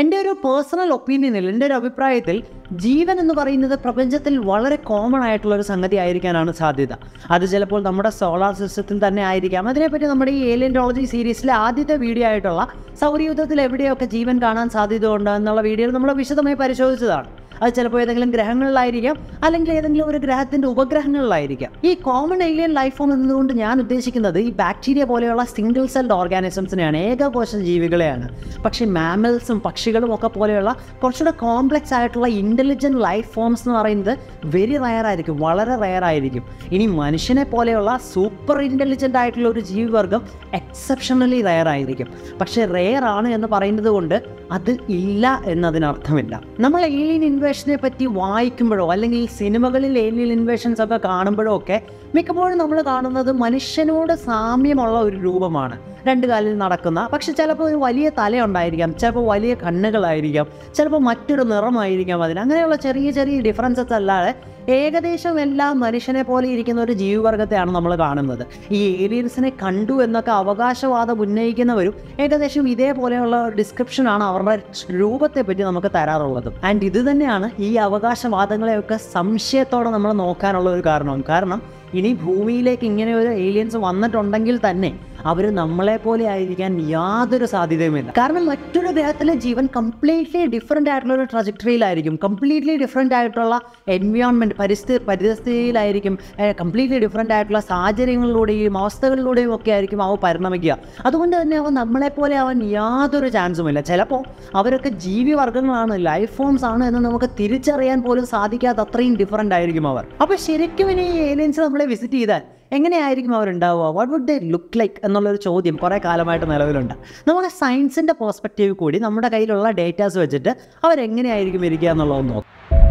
എൻ്റെ ഒരു പേഴ്സണൽ ഒപ്പീനിയനിൽ എൻ്റെ ഒരു അഭിപ്രായത്തിൽ ജീവൻ എന്ന് പറയുന്നത് പ്രപഞ്ചത്തിൽ വളരെ കോമൺ ആയിട്ടുള്ള ഒരു സംഗതി ആയിരിക്കാനാണ് സാധ്യത അത് ചിലപ്പോൾ നമ്മുടെ സോളാർ സിസ്റ്റത്തിൽ തന്നെ ആയിരിക്കാം അതിനെപ്പറ്റി നമ്മുടെ ഈ ഏലിയൻറ്റോളജി സീരീസിലെ ആദ്യത്തെ വീഡിയോ ആയിട്ടുള്ള സൗരയൂഥത്തിൽ എവിടെയൊക്കെ ജീവൻ കാണാൻ സാധ്യതയുണ്ട് എന്നുള്ള വീഡിയോയിൽ നമ്മൾ വിശദമായി പരിശോധിച്ചതാണ് അത് ചിലപ്പോൾ ഏതെങ്കിലും ഗ്രഹങ്ങളിലായിരിക്കാം അല്ലെങ്കിൽ ഏതെങ്കിലും ഒരു ഗ്രഹത്തിന്റെ ഉപഗ്രഹങ്ങളിലായിരിക്കാം ഈ കോമൺ ഏലിയൻ ലൈഫ് ഫോം എന്നതുകൊണ്ട് ഞാൻ ഉദ്ദേശിക്കുന്നത് ഈ ബാക്ടീരിയ പോലെയുള്ള സിംഗിൾ സെൽഡ് ഓർഗാനിസംസിനെയാണ് ഏകകോശ ജീവികളെയാണ് പക്ഷേ മാമൽസും പക്ഷികളും ഒക്കെ പോലെയുള്ള കുറച്ചുകൂടെ കോംപ്ലക്സ് ആയിട്ടുള്ള ഇൻ്റലിജൻറ്റ് ലൈഫ് ഫോംസ് എന്ന് പറയുന്നത് വെരി റയർ ആയിരിക്കും വളരെ റയർ ആയിരിക്കും ഇനി മനുഷ്യനെ പോലെയുള്ള സൂപ്പർ ഇൻ്റലിജൻ്റ് ആയിട്ടുള്ള ഒരു ജീവിവർഗം എക്സെപ്ഷണലി റയർ ആയിരിക്കും പക്ഷേ റെയർ ആണ് എന്ന് പറയുന്നത് കൊണ്ട് അത് ഇല്ല എന്നതിനർത്ഥമില്ല നമ്മൾ ഏലിയൻ ഇൻവേഷനെ പറ്റി വായിക്കുമ്പോഴോ അല്ലെങ്കിൽ സിനിമകളിൽ ഏലിയൻ ഇൻവേഷൻസ് ഒക്കെ കാണുമ്പോഴോ ഒക്കെ മിക്കപ്പോഴും നമ്മൾ കാണുന്നത് മനുഷ്യനോട് സാമ്യമുള്ള ഒരു രൂപമാണ് രണ്ട് കാലിൽ നടക്കുന്ന പക്ഷെ ചിലപ്പോൾ ഒരു വലിയ തലയുണ്ടായിരിക്കാം ചിലപ്പോൾ വലിയ കണ്ണുകളായിരിക്കാം ചിലപ്പോൾ മറ്റൊരു നിറമായിരിക്കാം അതിന് അങ്ങനെയുള്ള ചെറിയ ചെറിയ ഡിഫറൻസസ് അല്ലാതെ ഏകദേശം എല്ലാം മനുഷ്യനെ പോലെ ഇരിക്കുന്ന ഒരു ജീവിവർഗത്തെയാണ് നമ്മൾ കാണുന്നത് ഈ ഏലിയൻസിനെ കണ്ടു എന്നൊക്കെ അവകാശവാദം ഉന്നയിക്കുന്നവരും ഏകദേശം ഇതേപോലെയുള്ള ഡിസ്ക്രിപ്ഷനാണ് അവരുടെ രൂപത്തെ പറ്റി നമുക്ക് തരാറുള്ളത് ആൻഡ് ഇത് തന്നെയാണ് ഈ അവകാശവാദങ്ങളെയൊക്കെ സംശയത്തോടെ നമ്മൾ നോക്കാനുള്ള ഒരു കാരണവും കാരണം ഇനി ഭൂമിയിലേക്ക് ഇങ്ങനെ ഒരു ഏലിയൻസ് വന്നിട്ടുണ്ടെങ്കിൽ തന്നെ അവർ നമ്മളെ പോലെ ആയിരിക്കാൻ യാതൊരു സാധ്യതയുമില്ല കാരണം മറ്റൊരു ഗ്രഹത്തിലെ ജീവൻ കംപ്ലീറ്റ്ലി ഡിഫറെൻ്റ് ആയിട്ടുള്ള ഒരു ട്രജക്ടറിയിലായിരിക്കും കംപ്ലീറ്റ്ലി ഡിഫറെൻ്റ് ആയിട്ടുള്ള എൻവയോൺമെൻറ്റ് പരിസ്ഥിതി പരിസ്ഥിതിയിലായിരിക്കും കംപ്ലീറ്റ്ലി ഡിഫറെൻ്റ് ആയിട്ടുള്ള സാഹചര്യങ്ങളിലൂടെയും അവസ്ഥകളിലൂടെയും ഒക്കെ ആയിരിക്കും അവ പരിണമിക്കുക അതുകൊണ്ട് തന്നെ അവൻ നമ്മളെപ്പോലെ അവൻ യാതൊരു ചാൻസുമില്ല ചിലപ്പോൾ അവരൊക്കെ ജീവിവർഗ്ഗങ്ങളാണ് ലൈഫ് ഫോംസ് ആണ് എന്ന് നമുക്ക് തിരിച്ചറിയാൻ പോലും സാധിക്കാത്ത അത്രയും ഡിഫറെൻ്റ് ആയിരിക്കും അവർ അപ്പോൾ ശരിക്കും ഇനി ഈ ഏലിയൻസ് നമ്മളെ വിസിറ്റ് ചെയ്താൽ എങ്ങനെയായിരിക്കും അവരുണ്ടാവുക what would they look like എന്നുള്ളൊരു ചോദ്യം കുറേ കാലമായിട്ട് നിലവിലുണ്ട് നമുക്ക് സയൻസിൻ്റെ പെർസ്പെക്റ്റീവ് കൂടി നമ്മുടെ കയ്യിലുള്ള ഡേറ്റാസ് വെച്ചിട്ട് അവരെങ്ങനെയായിരിക്കും ഇരിക്കുക എന്നുള്ളത് നോക്കാം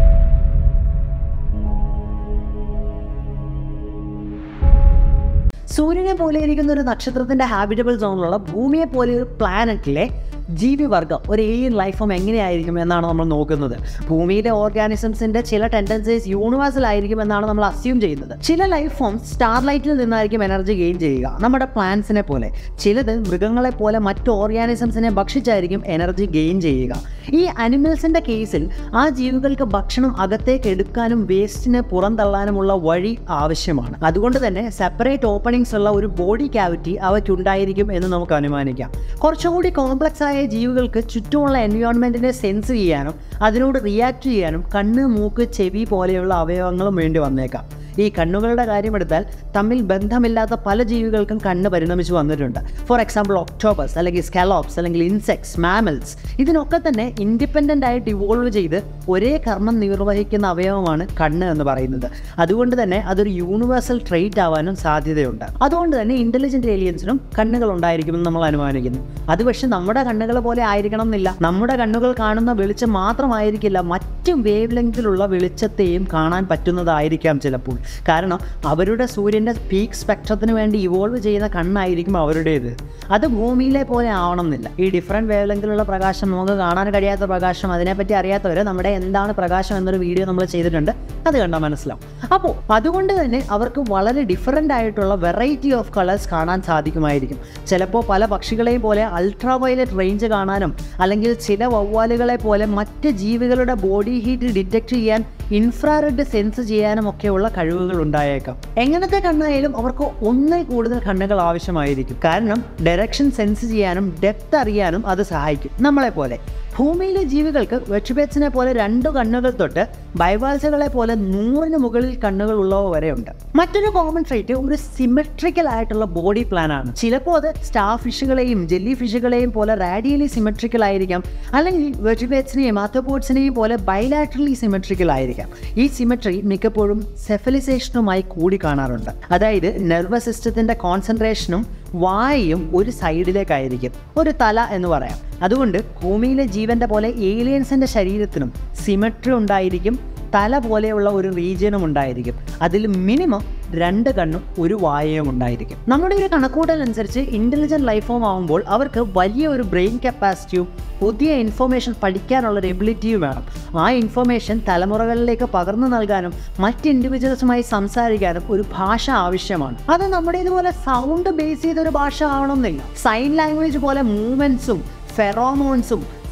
സൂര്യനെ പോലെ ഇരിക്കുന്ന ഒരു നക്ഷത്രത്തിന്റെ ഹാബിറ്റബിൾ സോണിലുള്ള ഭൂമിയെ പോലെ ഒരു പ്ലാനറ്റിലെ ജീവിവർഗം ഒരു ഏലിയൻ ലൈഫ് ഫോം എങ്ങനെയായിരിക്കും എന്നാണ് നമ്മൾ നോക്കുന്നത് ഭൂമിയിലെ ഓർഗാനിസംസിന്റെ ചില ടെൻഡൻസീസ് യൂണിവേഴ്സൽ ആയിരിക്കും എന്നാണ് നമ്മൾ അസ്യൂം ചെയ്യുന്നത് ചില ലൈഫ് ഫോം സ്റ്റാർലൈറ്റിൽ നിന്നായിരിക്കും എനർജി ഗെയിൻ ചെയ്യുക നമ്മുടെ പ്ലാന്റ്സിനെ പോലെ ചിലത് മൃഗങ്ങളെ പോലെ മറ്റ് ഓർഗാനിസംസിനെ ഭക്ഷിച്ചായിരിക്കും എനർജി ഗെയിൻ ചെയ്യുക ഈ അനിമൽസിന്റെ കേസിൽ ആ ജീവികൾക്ക് ഭക്ഷണം അകത്തേക്ക് എടുക്കാനും വേസ്റ്റിനെ പുറന്തള്ളാനുമുള്ള വഴി ആവശ്യമാണ് അതുകൊണ്ട് തന്നെ സെപ്പറേറ്റ് ഓപ്പണിങ്സ് ഉള്ള ഒരു ബോഡി ക്യാവിറ്റി അവയ്ക്കുണ്ടായിരിക്കും എന്ന് നമുക്ക് അനുമാനിക്കാം കുറച്ചുകൂടി കോംപ്ലക്സ് ആയ ജീവികൾക്ക് ചുറ്റുമുള്ള എൻവയോൺമെൻറ്റിനെ സെൻസ് ചെയ്യാനും അതിനോട് റിയാക്ട് ചെയ്യാനും കണ്ണ് മൂക്ക് ചെവി പോലെയുള്ള അവയവങ്ങളും വേണ്ടി വന്നേക്കാം ഈ കണ്ണുകളുടെ കാര്യമെടുത്താൽ തമ്മിൽ ബന്ധമില്ലാത്ത പല ജീവികൾക്കും കണ്ണ് പരിണമിച്ചു വന്നിട്ടുണ്ട് ഫോർ എക്സാമ്പിൾ ഒക്ടോബസ് അല്ലെങ്കിൽ സ്കാലോപ്സ് അല്ലെങ്കിൽ ഇൻസെക്ട്സ് മാമൽസ് ഇതിനൊക്കെ തന്നെ ഇൻഡിപെൻഡൻ്റ് ആയിട്ട് ഇവോൾവ് ചെയ്ത് ഒരേ കർമ്മം നിർവഹിക്കുന്ന അവയവമാണ് കണ്ണ് എന്ന് പറയുന്നത് അതുകൊണ്ട് തന്നെ അതൊരു യൂണിവേഴ്സൽ ട്രേറ്റ് ആവാനും സാധ്യതയുണ്ട് അതുകൊണ്ട് തന്നെ ഇൻ്റലിജൻറ്റ് ഏലിയൻസിനും കണ്ണുകൾ ഉണ്ടായിരിക്കുമെന്ന് നമ്മൾ അനുമാനിക്കുന്നു അത് പക്ഷേ നമ്മുടെ കണ്ണുകൾ പോലെ ആയിരിക്കണം എന്നില്ല നമ്മുടെ കണ്ണുകൾ കാണുന്ന വെളിച്ചം മാത്രമായിരിക്കില്ല മറ്റു വേവ് ലെങ്തിലുള്ള വെളിച്ചത്തെയും കാണാൻ പറ്റുന്നതായിരിക്കാം ചിലപ്പോൾ കാരണം അവരുടെ സൂര്യൻ്റെ പീക്ക് സ്പെക്ട്രത്തിന് വേണ്ടി ഇവോൾവ് ചെയ്യുന്ന കണ്ണായിരിക്കും അവരുടേത് അത് ഭൂമിയിലെ പോലെ ആവണമെന്നില്ല ഈ ഡിഫറെൻറ്റ് വേവ് ലെങ്തിലുള്ള പ്രകാശം നമുക്ക് കാണാൻ കഴിയാത്ത പ്രകാശം അതിനെപ്പറ്റി അറിയാത്തവർ നമ്മുടെ എന്താണ് പ്രകാശം എന്നൊരു വീഡിയോ നമ്മൾ ചെയ്തിട്ടുണ്ട് അത് കണ്ടാൽ മനസ്സിലാവും അപ്പോൾ അതുകൊണ്ട് തന്നെ അവർക്ക് വളരെ ഡിഫറെൻ്റ് ആയിട്ടുള്ള വെറൈറ്റി ഓഫ് കളേഴ്സ് കാണാൻ സാധിക്കുമായിരിക്കും ചിലപ്പോൾ പല പക്ഷികളെയും പോലെ അൾട്രാ വയലറ്റ് റേഞ്ച് കാണാനും അല്ലെങ്കിൽ ചില വവ്വാലുകളെ പോലെ മറ്റ് ജീവികളുടെ ബോഡി ഹീറ്റ് ഡിറ്റക്ട് ചെയ്യാൻ ഇൻഫ്രാറെഡ് സെൻസ് ചെയ്യാനും ഒക്കെയുള്ള കഴിവുകൾ ഉണ്ടായേക്കാം എങ്ങനത്തെ കണ്ണായാലും അവർക്ക് ഒന്നിൽ കൂടുതൽ കണ്ണുകൾ ആവശ്യമായിരിക്കും കാരണം ഡയറക്ഷൻ സെൻസ് ചെയ്യാനും ഡെപ്ത് അറിയാനും അത് സഹായിക്കും നമ്മളെ പോലെ ഭൂമിയിലെ ജീവികൾക്ക് വെച്ചുപേറ്റ്സിനെ പോലെ രണ്ടു കണ്ണുകൾ തൊട്ട് ബൈവാൽസുകളെ പോലെ നൂറിന് മുകളിൽ കണ്ണുകൾ ഉള്ളവ വരെയുണ്ട് മറ്റൊരു കോമൺ ട്രേറ്റ് ഒരു സിമെട്രിക്കൽ ആയിട്ടുള്ള ബോഡി പ്ലാൻ ആണ് ചിലപ്പോൾ അത് സ്റ്റാർ ഫിഷുകളെയും ജെല്ലി ഫിഷുകളെയും പോലെ റാഡിയലി സിമെട്രിക്കൽ ആയിരിക്കാം അല്ലെങ്കിൽ വെച്ചുപേറ്റ്സിനെയും ആത്തോപോഡ്സിനെയും പോലെ ബൈലാറ്ററലി സിമെട്രിക്കൽ ആയിരിക്കാം ഈ സിമെട്രി മിക്കപ്പോഴും സെഫലിസേഷനുമായി കൂടി കാണാറുണ്ട് അതായത് നെർവസ് സിസ്റ്റത്തിന്റെ കോൺസെൻട്രേഷനും വായയും ഒരു സൈഡിലേക്കായിരിക്കും ഒരു തല എന്ന് പറയാം അതുകൊണ്ട് ഭൂമിയിലെ ജീവന്റെ പോലെ ഏലിയൻസിന്റെ ശരീരത്തിനും സിമെട്രി ഉണ്ടായിരിക്കും തല പോലെയുള്ള ഒരു റീജിയനും ഉണ്ടായിരിക്കും അതിൽ മിനിമം രണ്ട് കണ്ണും ഒരു വായയും ഉണ്ടായിരിക്കും നമ്മുടെ ഒരു കണക്കൂട്ടൽ അനുസരിച്ച് ഇൻ്റലിജൻറ്റ് ലൈഫ് ഫോം ആകുമ്പോൾ അവർക്ക് വലിയ ഒരു ബ്രെയിൻ കപ്പാസിറ്റിയും പുതിയ ഇൻഫർമേഷൻ പഠിക്കാനുള്ള ഒരു എബിലിറ്റിയും വേണം ആ ഇൻഫർമേഷൻ തലമുറകളിലേക്ക് പകർന്നു നൽകാനും മറ്റ് ഇൻഡിവിജ്വൽസുമായി സംസാരിക്കാനും ഒരു ഭാഷ ആവശ്യമാണ് അത് നമ്മുടെ ഇതുപോലെ സൗണ്ട് ബേസ് ചെയ്ത ഒരു ഭാഷ ആവണമെന്നില്ല സൈൻ ലാംഗ്വേജ് പോലെ മൂവ്മെൻറ്റ്സും ഫെറോമോൺസും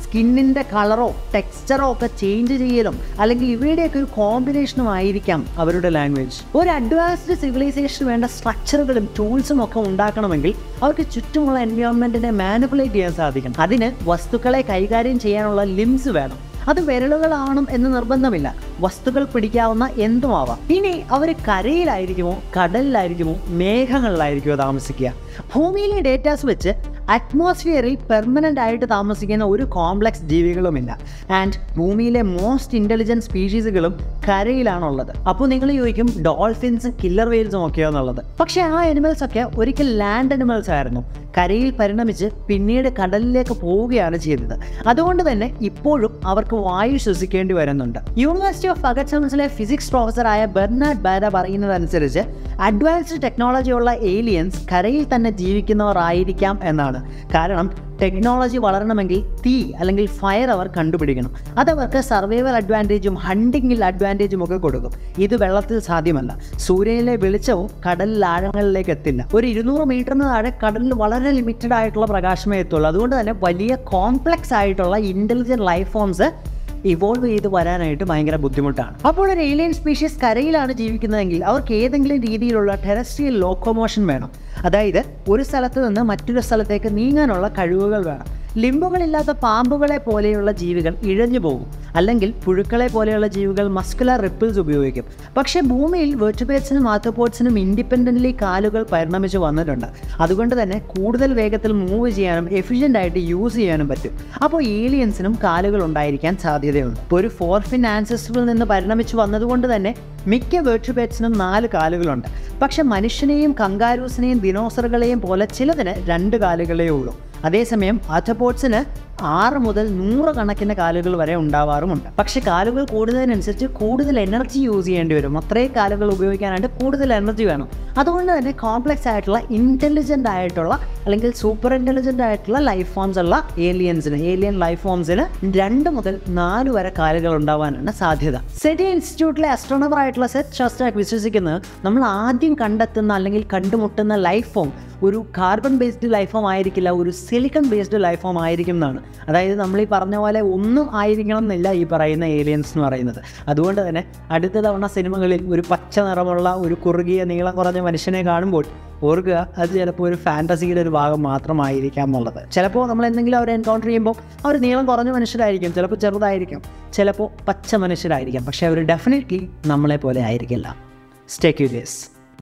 സ്കിന്നിൻ്റെ കളറോ ടെക്സ്ചറോ ഒക്കെ ചേഞ്ച് ചെയ്യലും അല്ലെങ്കിൽ ഇവയുടെയൊക്കെ ഒരു കോമ്പിനേഷനും ആയിരിക്കാം അവരുടെ ലാംഗ്വേജ് ഒരു അഡ്വാൻസ്ഡ് സിവിലൈസേഷൻ വേണ്ട സ്ട്രക്ചറുകളും ടൂൾസും ഒക്കെ ഉണ്ടാക്കണമെങ്കിൽ അവർക്ക് ചുറ്റുമുള്ള എൻവയോൺമെൻറ്റിനെ മാനിപ്പുലേറ്റ് ചെയ്യാൻ സാധിക്കണം അതിന് വസ്തുക്കളെ കൈകാര്യം ചെയ്യാനുള്ള ലിംസ് വേണം അത് വിരലുകളാവണം എന്ന് നിർബന്ധമില്ല വസ്തുക്കൾ പിടിക്കാവുന്ന എന്തുമാവാം ഇനി അവർ കരയിലായിരിക്കുമോ കടലിലായിരിക്കുമോ മേഘങ്ങളിലായിരിക്കുമോ താമസിക്കുക ഭൂമിയിലെ ഡേറ്റാസ് വെച്ച് അറ്റ്മോസ്ഫിയറിൽ പെർമനൻ്റ് ആയിട്ട് താമസിക്കുന്ന ഒരു കോംപ്ലക്സ് ജീവികളുമില്ല ആൻഡ് ഭൂമിയിലെ മോസ്റ്റ് ഇൻ്റലിജൻറ്റ് സ്പീഷീസുകളും കരയിലാണുള്ളത് അപ്പോൾ നിങ്ങൾ ചോദിക്കും ഡോൾഫിൻസും കില്ലർ വെയിൽസും ഒക്കെയോ എന്നുള്ളത് പക്ഷേ ആ അനിമൽസ് ഒക്കെ ഒരിക്കൽ ലാൻഡ് അനിമൽസ് ആയിരുന്നു കരയിൽ പരിണമിച്ച് പിന്നീട് കടലിലേക്ക് പോവുകയാണ് ചെയ്തത് അതുകൊണ്ട് തന്നെ ഇപ്പോഴും അവർക്ക് വായു ശ്വസിക്കേണ്ടി വരുന്നുണ്ട് യൂണിവേഴ്സിറ്റി ഓഫ് അഗറ്റ്സൺസിലെ ഫിസിക്സ് പ്രൊഫസറായ ബെർണാഡ് ബാര പറയുന്നതനുസരിച്ച് അഡ്വാൻസ്ഡ് ടെക്നോളജിയുള്ള ഏലിയൻസ് കരയിൽ തന്നെ ജീവിക്കുന്നവർ ആയിരിക്കാം എന്നാണ് കാരണം ടെക്നോളജി വളരണമെങ്കിൽ തീ അല്ലെങ്കിൽ ഫയർ അവർ കണ്ടുപിടിക്കണം അതവർക്ക് സർവൈവൽ അഡ്വാൻറ്റേജും ഹണ്ടിങ്ങിൽ അഡ്വാൻറ്റേജും ഒക്കെ കൊടുക്കും ഇത് വെള്ളത്തിൽ സാധ്യമല്ല സൂര്യനിലെ വെളിച്ചവും കടലിൽ ആഴങ്ങളിലേക്ക് എത്തില്ല ഒരു ഇരുന്നൂറ് മീറ്ററിന് താഴെ കടലിൽ വളരെ ലിമിറ്റഡ് ആയിട്ടുള്ള പ്രകാശമേ എത്തുള്ളൂ അതുകൊണ്ട് തന്നെ വലിയ കോംപ്ലക്സ് ആയിട്ടുള്ള ഇൻ്റലിജൻറ്റ് ലൈഫ് ഫോംസ് ഇവോൾവ് ചെയ്ത് വരാനായിട്ട് ഭയങ്കര ബുദ്ധിമുട്ടാണ് അപ്പോൾ ഒരു ഏലിയൻ സ്പീഷീസ് കരയിലാണ് ജീവിക്കുന്നതെങ്കിൽ അവർക്ക് ഏതെങ്കിലും രീതിയിലുള്ള ടെറസ്ട്രിയൽ ലോക്കോമോഷൻ വേണം അതായത് ഒരു സ്ഥലത്ത് നിന്ന് മറ്റൊരു സ്ഥലത്തേക്ക് നീങ്ങാനുള്ള കഴിവുകൾ വേണം ലിംബുകളില്ലാത്ത പാമ്പുകളെ പോലെയുള്ള ജീവികൾ ഇഴഞ്ഞു പോകും അല്ലെങ്കിൽ പുഴുക്കളെ പോലെയുള്ള ജീവികൾ മസ്കുലർ റിപ്പിൾസ് ഉപയോഗിക്കും പക്ഷേ ഭൂമിയിൽ വെർട്ടിബേറ്റ്സിനും ആർത്തോപോഡ്സിനും ഇൻഡിപെൻഡൻ്റ്ലി കാലുകൾ പരിണമിച്ച് വന്നിട്ടുണ്ട് അതുകൊണ്ട് തന്നെ കൂടുതൽ വേഗത്തിൽ മൂവ് ചെയ്യാനും എഫിഷ്യൻ്റ് ആയിട്ട് യൂസ് ചെയ്യാനും പറ്റും അപ്പോൾ ഏലിയൻസിനും കാലുകൾ ഉണ്ടായിരിക്കാൻ സാധ്യതയുണ്ട് ഇപ്പോൾ ഒരു ഫോർഫിൻ ആൻസസ്റ്ററിൽ നിന്ന് പരിണമിച്ച് വന്നതുകൊണ്ട് തന്നെ മിക്ക വെർട്ടിബേറ്റ്സിനും നാല് കാലുകളുണ്ട് പക്ഷെ മനുഷ്യനെയും കങ്കാരൂസിനെയും ദിനോസറുകളെയും പോലെ ചിലതിന് രണ്ട് കാലുകളേ ഉള്ളൂ അതേസമയം ആർത്തപോഡ്സിന് ആറ് മുതൽ നൂറ് കണക്കിന് കാലുകൾ വരെ ഉണ്ടാവാറുമുണ്ട് പക്ഷെ കാലുകൾ കൂടുന്നതിനനുസരിച്ച് കൂടുതൽ എനർജി യൂസ് ചെയ്യേണ്ടി വരും അത്രയും കാലുകൾ ഉപയോഗിക്കാനായിട്ട് കൂടുതൽ എനർജി വേണം അതുകൊണ്ട് തന്നെ കോംപ്ലക്സ് ആയിട്ടുള്ള ഇൻ്റലിജൻ്റ് ആയിട്ടുള്ള അല്ലെങ്കിൽ സൂപ്പർ ഇൻ്റലിജൻ്റ് ആയിട്ടുള്ള ലൈഫ് ഫോംസ് ഉള്ള ഏലിയൻസിന് ഏലിയൻ ലൈഫ് ഫോംസിന് രണ്ട് മുതൽ നാല് വരെ കാലുകൾ ഉണ്ടാവാനാണ് സാധ്യത സെറ്റി ഇൻസ്റ്റിറ്റ്യൂട്ടിലെ അസ്ട്രോണമർ ആയിട്ടുള്ള സെറ്റ് ശാസ്ത്രജ്ഞർ വിശ്വസിക്കുന്നത് നമ്മൾ ആദ്യം കണ്ടെത്തുന്ന അല്ലെങ്കിൽ കണ്ടുമുട്ടുന്ന ലൈഫ് ഫോം ഒരു കാർബൺ ബേസ്ഡ് ലൈഫ് ഫോം ആയിരിക്കില്ല ഒരു സിലിക്കൺ ബേസ്ഡ് ലൈഫ് ഫോം ആയിരിക്കും എന്നാണ് അതായത് നമ്മൾ ഈ പറഞ്ഞ പോലെ ഒന്നും ആയിരിക്കണം എന്നില്ല ഈ പറയുന്ന ഏലിയൻസ് എന്ന് പറയുന്നത് അതുകൊണ്ട് തന്നെ അടുത്ത തവണ സിനിമകളിൽ ഒരു പച്ച നിറമുള്ള ഒരു കുറുകിയ നീളം കുറഞ്ഞ മനുഷ്യനെ കാണുമ്പോൾ ഓർക്കുക അത് ചിലപ്പോൾ ഒരു ഫാൻറ്റസിയുടെ ഒരു ഭാഗം മാത്രമായിരിക്കാം എന്നുള്ളത് ചിലപ്പോൾ നമ്മൾ എന്തെങ്കിലും അവരെ എൻകൗണ്ടർ ചെയ്യുമ്പോൾ അവർ നീളം കുറഞ്ഞ മനുഷ്യരായിരിക്കും ചിലപ്പോൾ ചെറുതായിരിക്കും ചിലപ്പോൾ പച്ച മനുഷ്യരായിരിക്കാം പക്ഷേ അവർ ഡെഫിനറ്റ്ലി നമ്മളെ പോലെ ആയിരിക്കില്ല സ്റ്റേ ക്യൂരിയസ്